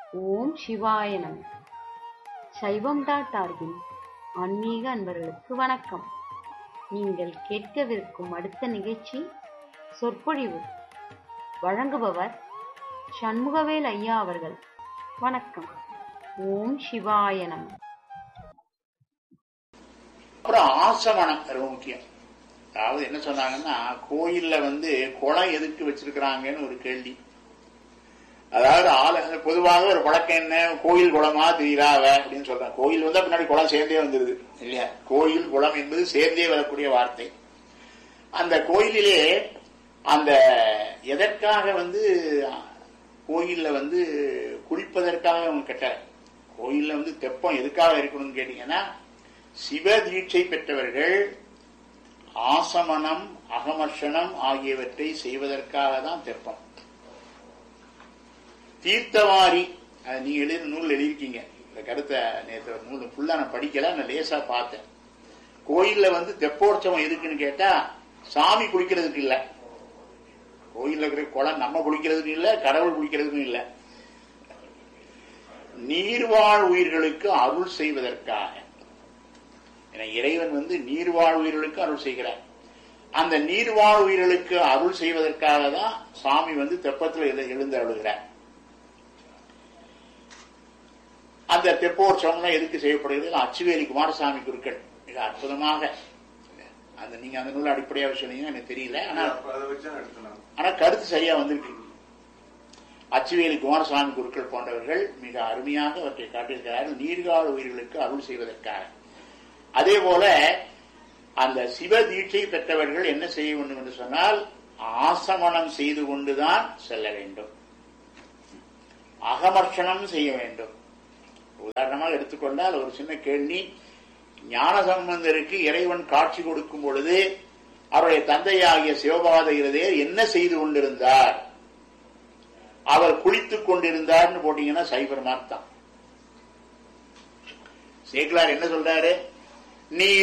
ஓம் சிவாய நம சைவம் டாட் ஆர்கின் ஆன்மீக அன்பர்களுக்கு வணக்கம் நீங்கள் கேட்கவிருக்கும் அடுத்த நிகழ்ச்சி சொற்பொழிவு வழங்குபவர் சண்முகவேல் ஐயா அவர்கள் வணக்கம் ஓம் சிவாய நம அப்புறம் ஆசமனம் ரொம்ப முக்கியம் அதாவது என்ன சொன்னாங்கன்னா கோயில்ல வந்து குளம் எதுக்கு வச்சிருக்கிறாங்கன்னு ஒரு கேள்வி அதாவது ஆளு பொதுவாக ஒரு பழக்கம் என்ன கோயில் குளமா தெரியலாவ அப்படின்னு சொல்றாங்க கோயில் வந்தா பின்னாடி குளம் சேர்ந்தே வந்துருது இல்லையா கோயில் குளம் என்பது சேர்ந்தே வரக்கூடிய வார்த்தை அந்த கோயிலிலே அந்த எதற்காக வந்து கோயில்ல வந்து குளிப்பதற்காக அவங்க கெட்ட கோயில்ல வந்து தெப்பம் எதுக்காக இருக்கணும்னு கேட்டீங்கன்னா சிவ தீட்சை பெற்றவர்கள் ஆசமனம் அகமர்ஷனம் ஆகியவற்றை செய்வதற்காக தான் தெப்பம் தீர்த்தவாரி அது நீங்க எழுதி நூல் எழுதியிருக்கீங்க இந்த கருத்தை நேற்று நூல் ஃபுல்லா நான் படிக்கல நான் லேசா பார்த்தேன் கோயில்ல வந்து தெப்போற்சவம் எதுக்குன்னு கேட்டா சாமி குளிக்கிறதுக்கு இல்ல கோயில்ல இருக்கிற குளம் நம்ம குளிக்கிறதுக்கு இல்ல கடவுள் குளிக்கிறதுக்கும் இல்ல நீர்வாழ் உயிர்களுக்கு அருள் செய்வதற்காக என இறைவன் வந்து நீர்வாழ் உயிர்களுக்கு அருள் செய்கிறார் அந்த நீர்வாழ் உயிர்களுக்கு அருள் செய்வதற்காக தான் சாமி வந்து தெப்பத்தில் எழு- எழுந்து அழுகிறார் அந்த தெப்போற்சவம்லாம் எதுக்கு செய்யப்படுகிறது அச்சுவேலி குமாரசாமி குருக்கள் மிக அற்புதமாக அந்த நீங்க அந்த நூல் அடிப்படையாக சொன்னீங்கன்னா எனக்கு தெரியல ஆனா அதை வச்சு எடுக்கலாம் ஆனா கருத்து சரியா வந்திருக்கு அச்சுவேலி குமாரசாமி குருக்கள் போன்றவர்கள் மிக அருமையாக அவற்றை காட்டியிருக்கிறார்கள் நீர்கால உயிர்களுக்கு அருள் செய்வதற்காக அதே போல அந்த சிவ தீட்சை பெற்றவர்கள் என்ன செய்ய வேண்டும் என்று சொன்னால் ஆசமனம் செய்து கொண்டுதான் செல்ல வேண்டும் அகமர்ஷனம் செய்ய வேண்டும் உதாரணமாக எடுத்துக்கொண்டால் ஒரு சின்ன கேள்வி ஞான சம்பந்தருக்கு இறைவன் காட்சி கொடுக்கும் பொழுது அவருடைய தந்தையாகிய சிவபாத இருதயர் என்ன செய்து கொண்டிருந்தார் அவர் குளித்துக் கொண்டிருந்தார்னு போட்டீங்கன்னா சைபர் மார்க் தான் சேக்கலார் என்ன சொல்றாரு நீ